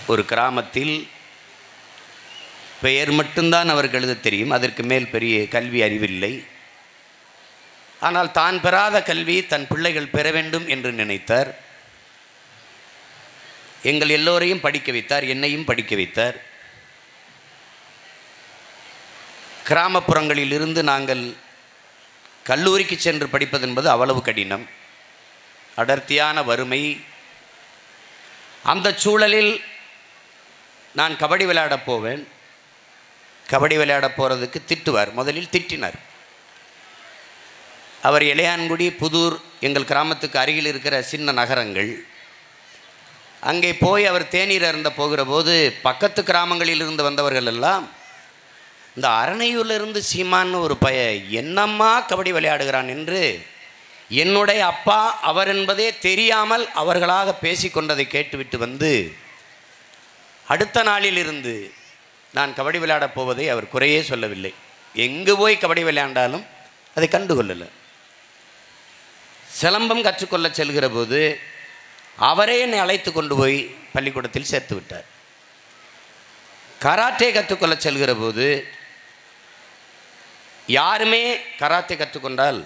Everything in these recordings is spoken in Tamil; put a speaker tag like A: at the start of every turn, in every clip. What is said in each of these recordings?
A: ஒரு கிராமத்தில் பெயர் மட்டும்தான் அவருக்கு எழுத தெரியும் அதற்கு மேல் பெரிய கல்வி அறிவில்லை ஆனால் தான் பெறாத கல்வி தன் பிள்ளைகள் பெற வேண்டும் என்று நினைத்தார் எங்கள் எல்லோரையும் படிக்க வைத்தார் என்னையும் படிக்க வைத்தார் கிராமப்புறங்களில் இருந்து நாங்கள் கல்லூரிக்கு சென்று படிப்பது என்பது அவ்வளவு கடினம் அடர்த்தியான வறுமை அந்த சூழலில் நான் கபடி விளையாடப் போவேன் கபடி விளையாடப் போகிறதுக்கு திட்டுவார் முதலில் திட்டினார் அவர் இளையான்குடி புதூர் எங்கள் கிராமத்துக்கு அருகில் இருக்கிற சின்ன நகரங்கள் அங்கே போய் அவர் தேநீர் அருந்த போகிற போது பக்கத்து கிராமங்களில் இருந்து வந்தவர்கள் எல்லாம் இந்த அரணையூரிலிருந்து சீமான்னு ஒரு பய என்னம்மா கபடி விளையாடுகிறான் என்று என்னுடைய அப்பா அவர் என்பதே தெரியாமல் அவர்களாக பேசிக்கொண்டதை கேட்டுவிட்டு வந்து அடுத்த நாளிலிருந்து நான் கபடி விளையாடப் போவதை அவர் குறையே சொல்லவில்லை எங்கு போய் கபடி விளையாண்டாலும் அதை கண்டுகொள்ளலை சிலம்பம் கற்றுக்கொள்ள செல்கிற போது அவரே என்னை அழைத்து கொண்டு போய் பள்ளிக்கூடத்தில் சேர்த்து விட்டார் கராத்தே கற்றுக்கொள்ள செல்கிற போது யாருமே கராத்தே கற்றுக்கொண்டால்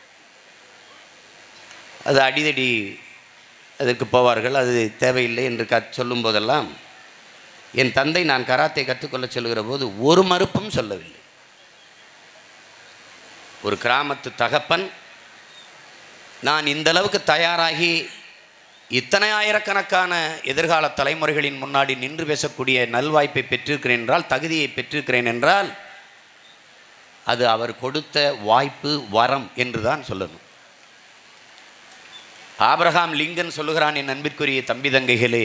A: அது அடிதடி அதற்கு போவார்கள் அது தேவையில்லை என்று க சொல்லும் போதெல்லாம் என் தந்தை நான் கராத்தே கற்றுக்கொள்ள செல்கிற போது ஒரு மறுப்பும் சொல்லவில்லை ஒரு கிராமத்து தகப்பன் நான் இந்த அளவுக்கு தயாராகி இத்தனை ஆயிரக்கணக்கான எதிர்கால தலைமுறைகளின் முன்னாடி நின்று பேசக்கூடிய நல்வாய்ப்பை பெற்றிருக்கிறேன் என்றால் தகுதியை பெற்றிருக்கிறேன் என்றால் அது அவர் கொடுத்த வாய்ப்பு வரம் என்று தான் சொல்லணும் ஆபிரகாம் லிங்கன் சொல்லுகிறான் என் அன்பிற்குரிய தம்பி தங்கைகளே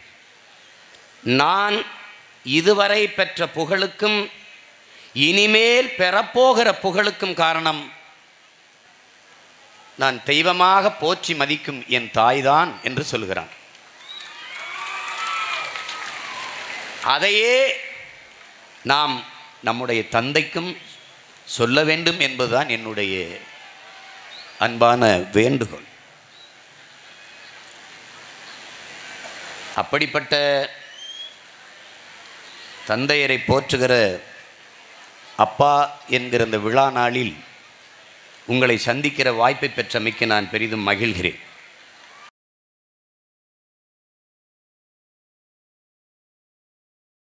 A: நான் இதுவரை பெற்ற புகழுக்கும் இனிமேல் பெறப்போகிற புகழுக்கும் காரணம் நான் தெய்வமாக போற்றி மதிக்கும் என் தாய்தான் என்று சொல்கிறான் அதையே நாம் நம்முடைய தந்தைக்கும் சொல்ல வேண்டும் என்பதுதான் என்னுடைய அன்பான வேண்டுகோள் அப்படிப்பட்ட தந்தையரை போற்றுகிற அப்பா என்கிற இந்த விழா நாளில் உங்களை சந்திக்கிற வாய்ப்பை பெற்றமைக்கு நான் பெரிதும் மகிழ்கிறேன்